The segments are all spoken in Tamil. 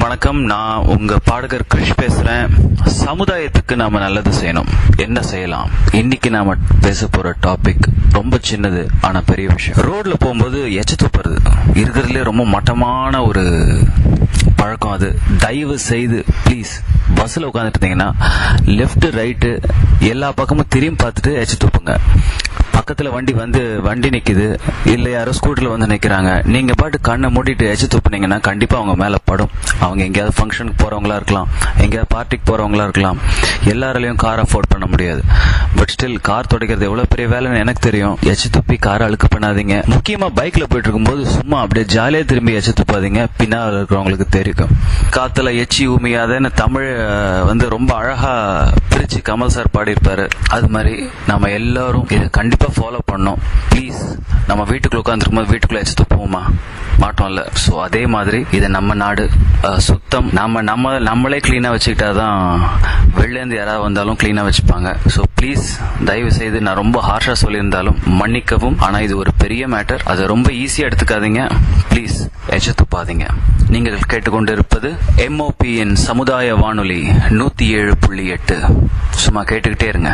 வணக்கம் நான் உங்க பாடகர் கிருஷ் பேசுறேன் சமுதாயத்துக்கு நாம நல்லது செய்யணும் என்ன செய்யலாம் இன்னைக்கு நாம பேச போற டாபிக் ரொம்ப சின்னது ஆனா பெரிய விஷயம் ரோட்ல போகும்போது எச்ச துப்புறது இருக்கிறதுலே ரொம்ப மட்டமான ஒரு பழக்கம் அது தயவு செய்து ப்ளீஸ் பஸ்ஸில் உட்காந்துட்டு இருந்தீங்கன்னா லெஃப்ட் ரைட்டு எல்லா பக்கமும் திரும்பி பார்த்துட்டு எச்ச துப்புங்க பக்கத்துல வண்டி வந்து வண்டி நிக்குது இல்ல யாரோ ஸ்கூட்டர்ல வந்து நிக்கிறாங்க நீங்க பாட்டு கண்ணை மூடிட்டு எச்சு துப்புனீங்கன்னா கண்டிப்பா அவங்க மேல படும் அவங்க எங்கேயாவது ஃபங்க்ஷனுக்கு போறவங்களா இருக்கலாம் எங்கேயாவது பார்ட்டிக்கு போறவங்களா இருக்கலாம் எல்லாராலையும் கார் அஃபோர்ட் பண்ண முடியாது பட் ஸ்டில் கார் துடைக்கிறது எவ்வளவு பெரிய வேலைன்னு எனக்கு தெரியும் எச்சு துப்பி காரை அழுக்கு பண்ணாதீங்க முக்கியமா பைக்ல போயிட்டு இருக்கும்போது சும்மா அப்படியே ஜாலியா திரும்பி எச்சு துப்பாதீங்க பின்னால் இருக்கிறவங்களுக்கு தெரியும் காத்துல எச்சி உமியாதன்னு தமிழ் அஹ், வந்து ரொம்ப அழகா பிரிச்சு கமல் சார் பாடியிருப்பாரு அது மாதிரி நம்ம எல்லாரும் இதை கண்டிப்பா ஃபாலோ பண்ணோம் ப்ளீஸ் நம்ம வீட்டுக்குள்ள உட்காந்துருக்கும் போது வீட்டுக்குள்ள எச்சு துப்புவோமா மாட்டோம்ல ஸோ அதே மாதிரி இது நம்ம நாடு அஹ், சுத்தம் நம்ம நம்ம நம்மளே கிளீனா வச்சுக்கிட்டாதான் வெளிலேருந்து யாராவது வந்தாலும் கிளீனா வச்சுப்பாங்க ஸோ ப்ளீஸ் தயவு செய்து நான் ரொம்ப ஹார்ஷா சொல்லியிருந்தாலும் மன்னிக்கவும் ஆனா இது ஒரு பெரிய மேட்டர் அதை ரொம்ப ஈஸியா எடுத்துக்காதீங்க ப்ளீஸ் எச்ச துப்பாதீங்க நீங்கள் கேட்டுக்கொண்டு இருப்பது எம்ஓபியின் சமுதாய வானொலி நூத்தி ஏழு புள்ளி எட்டு சும்மா கேட்டுக்கிட்டே இருங்க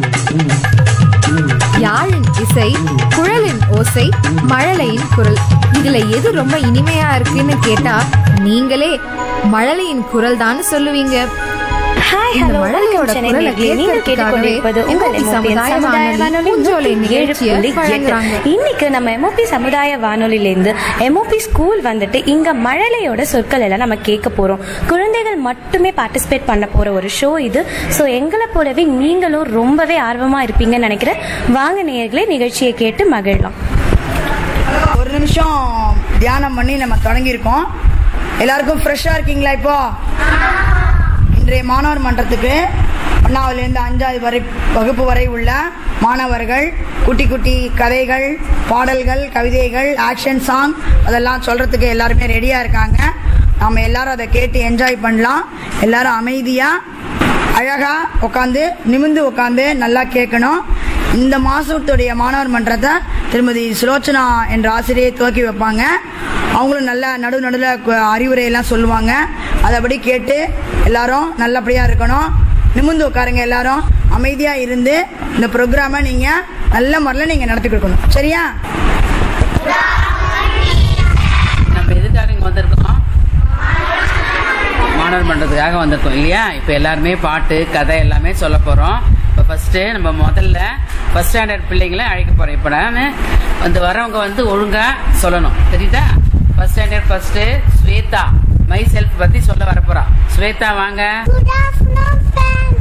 யாழின் இசை குழலின் ஓசை மழலையின் குரல் இதுல எது ரொம்ப இனிமையா இருக்குன்னு கேட்டா நீங்களே மழலையின் குரல் தான் சொல்லுவீங்க ஹாய் இந்த ஹலோ மழலையோட வணக்கம் சென்னை குரலை நேயர்களே. நீங்கள் கேட்கறதுக்காகவே கேட்டுக்கொண்டிருப்பது உங்கள் எம்ஓபி எம்ஓபி சமுதாய சமுதாய வானொலி வானொலி பூஞ்சோலை நூற்றி ஏழு நிகழ்ச்சியை புள்ளி எட்டு. வழங்குறாங்க. இன்னைக்கு நம்ம எம்ஓபி சமுதாய வானொலியிலேருந்து எம்ஓபி ஸ்கூல் வந்துட்டு இங்க மழலையோட சொற்கள் எல்லாம் நம்ம கேட்க போறோம் குழந்தைகள் மட்டுமே பார்ட்டிசிபேட் பண்ண போற ஒரு ஷோ இது ஸோ எங்களை போலவே நீங்களும் ரொம்பவே ஆர்வமா இருப்பீங்கன்னு நினைக்கிறேன் வாங்க நேயர்களே நிகழ்ச்சியை கேட்டு மகிழலாம் ஒரு நிமிஷம் தியானம் பண்ணி நம்ம தொடங்கியிருக்கோம் எல்லாருக்கும் ஃப்ரெஷ்ஷாக இருக்கீங்களா இப்போ இன்றைய மாணவர் மன்றத்துக்கு ஒன்றாவதுலேருந்து அஞ்சாவது வரை வகுப்பு வரை உள்ள மாணவர்கள் குட்டி குட்டி கதைகள் பாடல்கள் கவிதைகள் ஆக்ஷன் சாங் அதெல்லாம் சொல்கிறதுக்கு எல்லாருமே ரெடியாக இருக்காங்க நாம் எல்லாரும் அதை கேட்டு என்ஜாய் பண்ணலாம் எல்லாரும் அமைதியாக அழகா உட்காந்து நிமிந்து உட்காந்து நல்லா கேட்கணும் இந்த மாசத்துடைய மாணவர் மன்றத்தை திருமதி சுலோச்சனா என்ற ஆசிரியை துவக்கி வைப்பாங்க அவங்களும் நல்ல நடு நடுவில் அறிவுரை எல்லாம் சொல்லுவாங்க அதைப்படி கேட்டு எல்லாரும் நல்லபடியா இருக்கணும் நிமிந்து உட்காருங்க எல்லாரும் அமைதியா இருந்து இந்த ப்ரோக்ராமை நீங்க நல்ல முறையில் நீங்க நடத்தி கொடுக்கணும் சரியா நம்ம எதுக்காக இங்கே வந்திருக்கோம் மாணவர் மன்றத்துக்காக வந்திருக்கோம் இல்லையா இப்போ எல்லாருமே பாட்டு கதை எல்லாமே சொல்ல போகிறோம் இப்போ ஃபஸ்ட்டு நம்ம முதல்ல ஃபஸ்ட் ஸ்டாண்டர்ட் பிள்ளைங்களை அழைக்க போகிறோம் இப்போ நான் வந்து வரவங்க வந்து ஒழுங்காக சொல்லணும் தெரியுதா first standard first Shweta myself பற்றி சொல்ல வர போகிறா ஸ்வேதா வாங்க Good afternoon, friends.